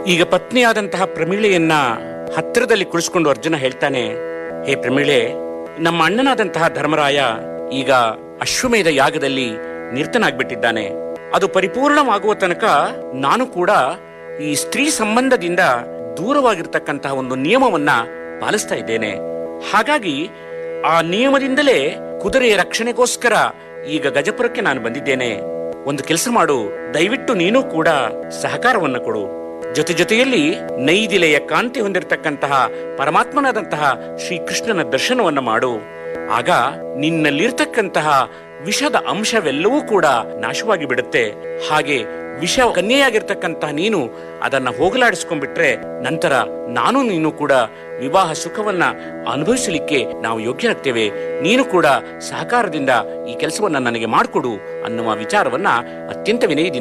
ಈಗ ಪತ್ನಿಯಾದಂತಹ ಪ್ರಮೀಳೆಯನ್ನ ಹತ್ತಿರದಲ್ಲಿ ಕುಳಿಸ್ಕೊಂಡು ಅರ್ಜುನ ಹೇಳ್ತಾನೆ ಹೇ ಪ್ರಮೀಳೆ ನಮ್ಮ ಅಣ್ಣನಾದಂತಹ ಧರ್ಮರಾಯ ಈಗ ಅಶ್ವಮೇಧ ಯಾಗದಲ್ಲಿ ನಿರ್ತನಾಗ್ಬಿಟ್ಟಿದ್ದಾನೆ ಅದು ಪರಿಪೂರ್ಣವಾಗುವ ತನಕ ನಾನು ಕೂಡ ಈ ಸ್ತ್ರೀ ಸಂಬಂಧದಿಂದ ದೂರವಾಗಿರ್ತಕ್ಕಂತಹ ಒಂದು ನಿಯಮವನ್ನ ಪಾಲಿಸ್ತಾ ಇದ್ದೇನೆ ಹಾಗಾಗಿ ಆ ನಿಯಮದಿಂದಲೇ ಕುದುರೆಯ ರಕ್ಷಣೆಗೋಸ್ಕರ ಈಗ ಗಜಪುರಕ್ಕೆ ನಾನು ಬಂದಿದ್ದೇನೆ ಒಂದು ಕೆಲಸ ಮಾಡು ದಯವಿಟ್ಟು ನೀನು ಕೂಡ ಸಹಕಾರವನ್ನ ಕೊಡು ಜೊತೆ ಜೊತೆಯಲ್ಲಿ ನೈದಿಲೆಯ ಕಾಂತಿ ಹೊಂದಿರತಕ್ಕಂತಹ ಪರಮಾತ್ಮನಾದಂತಹ ಶ್ರೀಕೃಷ್ಣನ ದರ್ಶನವನ್ನ ಮಾಡು ಆಗ ನಿನ್ನಲ್ಲಿರ್ತಕ್ಕಂತಹ ವಿಷದ ಅಂಶವೆಲ್ಲವೂ ಕೂಡ ನಾಶವಾಗಿ ಬಿಡುತ್ತೆ ಹಾಗೆ ವಿಷ ಕನ್ಯೆಯಾಗಿರ್ತಕ್ಕಂತಹ ನೀನು ಅದನ್ನ ಹೋಗಲಾಡಿಸ್ಕೊಂಡ್ಬಿಟ್ರೆ ನಂತರ ನಾನು ನೀನು ಕೂಡ ವಿವಾಹ ಸುಖವನ್ನ ಅನುಭವಿಸಲಿಕ್ಕೆ ನಾವು ಯೋಗ್ಯರಾಗ್ತೇವೆ ನೀನು ಕೂಡ ಸಹಕಾರದಿಂದ ಈ ಕೆಲಸವನ್ನ ನನಗೆ ಮಾಡಿಕೊಡು ಅನ್ನುವ ವಿಚಾರವನ್ನ ಅತ್ಯಂತ ವಿನಯದಿಂದ